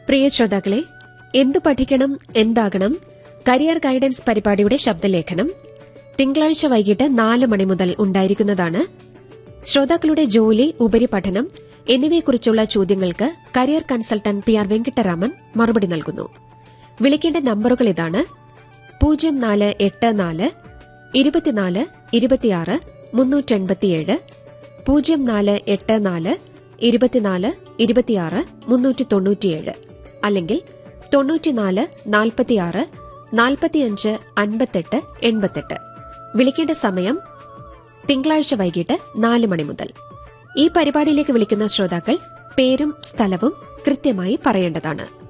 പ്രിയ ശ്രോതാക്കളെ എന്തു പഠിക്കണം എന്താകണം കരിയർ ഗൈഡൻസ് പരിപാടിയുടെ ശബ്ദലേഖനം തിങ്കളാഴ്ച വൈകിട്ട് നാല് മണി മുതൽ ഉണ്ടായിരിക്കുന്നതാണ് ശ്രോതാക്കളുടെ ജോലി ഉപരിപഠനം എന്നിവയെക്കുറിച്ചുള്ള ചോദ്യങ്ങൾക്ക് career consultant P R Venkittaraman മറുപടി നൽകുന്നു വിളിക്കേണ്ട നമ്പറുകൾ ഇതാണ് പൂജ്യം നാല് എട്ട് നാല് ഇരുപത്തിനാല് ഇരുപത്തിയാറ് മുന്നൂറ്റെൺപത്തിയേഴ് പൂജ്യം നാല് എട്ട് നാല് ഇരുപത്തിനാല് ഇരുപത്തിയാറ് മുന്നൂറ്റി തൊണ്ണൂറ്റിയേഴ് അല്ലെങ്കിൽ തൊണ്ണൂറ്റിനാല് നാൽപ്പത്തിയാറ് നാൽപ്പത്തിയഞ്ച് അൻപത്തെട്ട് എൺപത്തെട്ട് വിളിക്കേണ്ട സമയം തിങ്കളാഴ്ച വൈകിട്ട് നാല് മണി മുതൽ ഈ പരിപാടിയിലേക്ക് വിളിക്കുന്ന ശ്രോതാക്കൾ പേരും സ്ഥലവും കൃത്യമായി പറയേണ്ടതാണ്